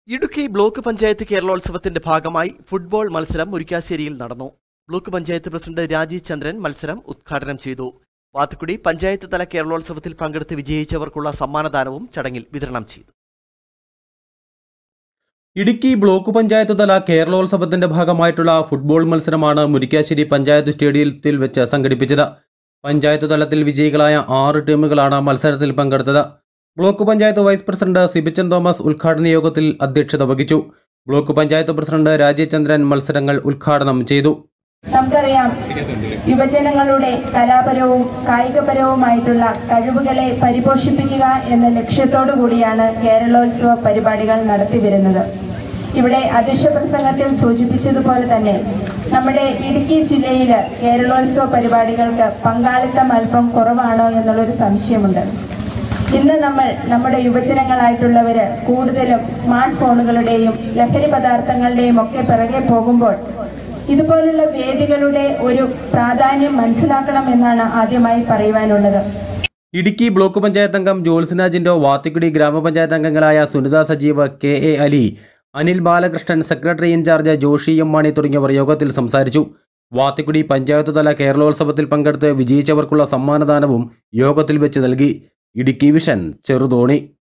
Idukki block panchayat കേരളോത്സവത്തിന്റെ ഭാഗമായി football മത്സരം മുരിക്കാശ്ശേരിയിൽ നടന്നു ബ്ലോക്ക് പഞ്ചായത്ത് പ്രസിഡന്റ് രാജീവ് ചന്ദ്രൻ മത്സരം ഉദ്ഘാടനം ചെയ്തു വാത്തുക്കുടി പഞ്ചായത്ത് തല കേരളോത്സവത്തിൽ പങ്കെടുത്ത് വിജയിച്ചവർക്കുള്ള സമ്മാനദാനവും ചടങ്ങിൽ വിതരണം ചെയ്തു ഇടുക്കി ബ്ലോക്ക് പഞ്ചായത്ത് തല കേരളോത്സവത്തിന്റെ ഭാഗമായിട്ടുള്ള ഫുട്ബോൾ മത്സരമാണ് മുരിക്കാശ്ശേരി പഞ്ചായത്ത് സ്റ്റേഡിയത്തിൽ വെച്ച് സംഘടിപ്പിച്ചത് പഞ്ചായത്ത് തലത്തിൽ വിജയികളായ ആറ് ടീമുകളാണ് മത്സരത്തിൽ പങ്കെടുത്തത് block panchayat vice president Sibichan Thomas ഉദ്ഘാടന യോഗത്തിൽ അധ്യക്ഷത വഹിച്ചു ബ്ലോക്ക് പഞ്ചായത്ത് പ്രസിഡന്റ് രാജീവ് ചന്ദ്രൻ മത്സരങ്ങൾ ഉദ്ഘാടനം ചെയ്തു നമുക്കറിയാം യുവജനങ്ങളുടെ കലാപരവും കായികപരവുമായിട്ടുള്ള കഴിവുകളെ പരിപോഷിപ്പിക്കുക എന്ന ലക്ഷ്യത്തോടു കൂടിയാണ് കേരളോത്സവ പരിപാടികൾ നടത്തിവരുന്നത് ഇവിടെ അധ്യക്ഷ പ്രസംഗത്തിൽ സൂചിപ്പിച്ചതുപോലെ തന്നെ നമ്മുടെ ഇടുക്കി ജില്ലയിൽ കേരളോത്സവ പരിപാടികൾക്ക് പങ്കാളിത്തം അല്പം കുറവാണോ എന്നുള്ളൊരു സംശയമുണ്ട് ഇന്ന് നമ്മൾ നമ്മുടെ യുവജനങ്ങളായിട്ടുള്ളവര് കൂടുതലും സ്മാർട്ട് ഫോണുകളുടെയും ലഹരി പദാർത്ഥങ്ങളുടെയും ഒക്കെ പിറകെ പോകുമ്പോൾ ഇതുപോലുള്ള വേദികളുടെ ഒരു പ്രാധാന്യം മനസ്സിലാക്കണം എന്നാണ് ആദ്യമായി പറയുവാനുള്ളത് ഇടുക്കി ബ്ലോക്ക് പഞ്ചായത്ത് അംഗം ജോത്സന ജിൻഡോ വാത്തിക്കുടി ഗ്രാമപഞ്ചായത്ത് അംഗങ്ങളായ Sunitha Sajeev K A Ali Anil Balakrishnan secretary in-charge Joshy M Mani തുടങ്ങിയവർ യോഗത്തിൽ സംസാരിച്ചു വാത്തിക്കുടി പഞ്ചായത്ത് തല കേരളോത്സവത്തിൽ പങ്കെടുത്ത് വിജയിച്ചവർക്കുള്ള സമ്മാനദാനവും യോഗത്തിൽ വെച്ച് നൽകി ഇടുക്കി വിഷൻ ചെറുതോണി